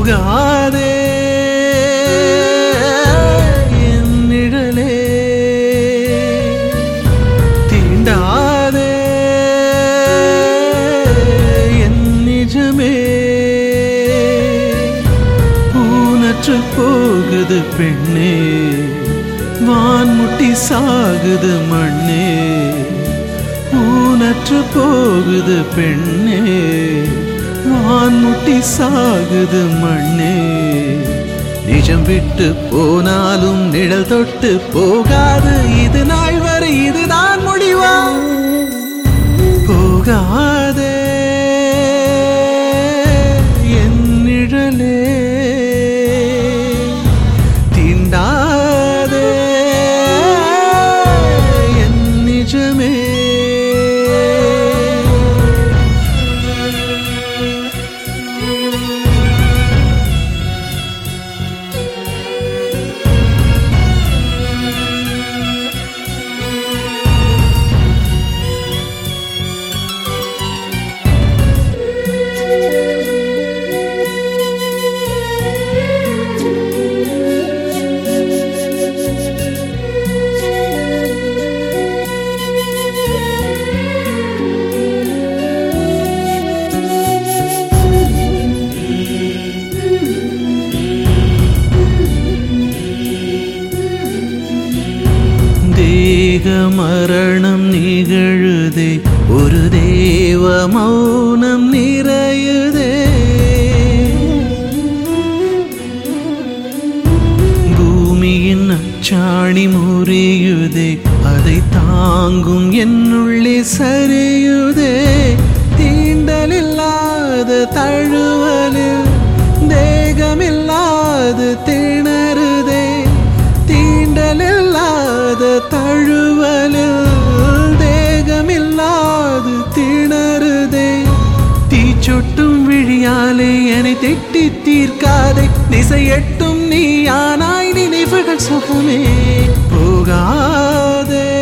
போகாதே என் நிழலே தீண்டாதே என் நிஜமே ஊனற்று போகுது பெண்ணே வான்முட்டி சாகுது மண்ணே ஊனற்று போகுது பெண்ணே வான்முட்டி சாகுது மண்ணே நிஜம் விட்டு போனாலும் நிழல் தொட்டு போகாது இது நாள் வரை இதுதான் முடிவா போகாதே என் நிழலே தீண்டாதே என் நிஜமே தேக மரணம் நிகழுதே ஒரு தேவ மௌனம் நிறையுதே பூமியின் அச்சாணி முறியுதே அதை தாங்கும் என்னுள்ளே சரியுதே தீண்டலில்லாத தழுவலில் தேகமில்லாது திணறுதே தீண்டலில்லாத தழுவலில் தேகமில்லாது திணறுதே தீச்சொட்டும் விழியாலே என்னை திட்டி தீர்க்காதே திசையட்டும் நீ ஆனாய் நினைவுகள் சுகமே போகாதே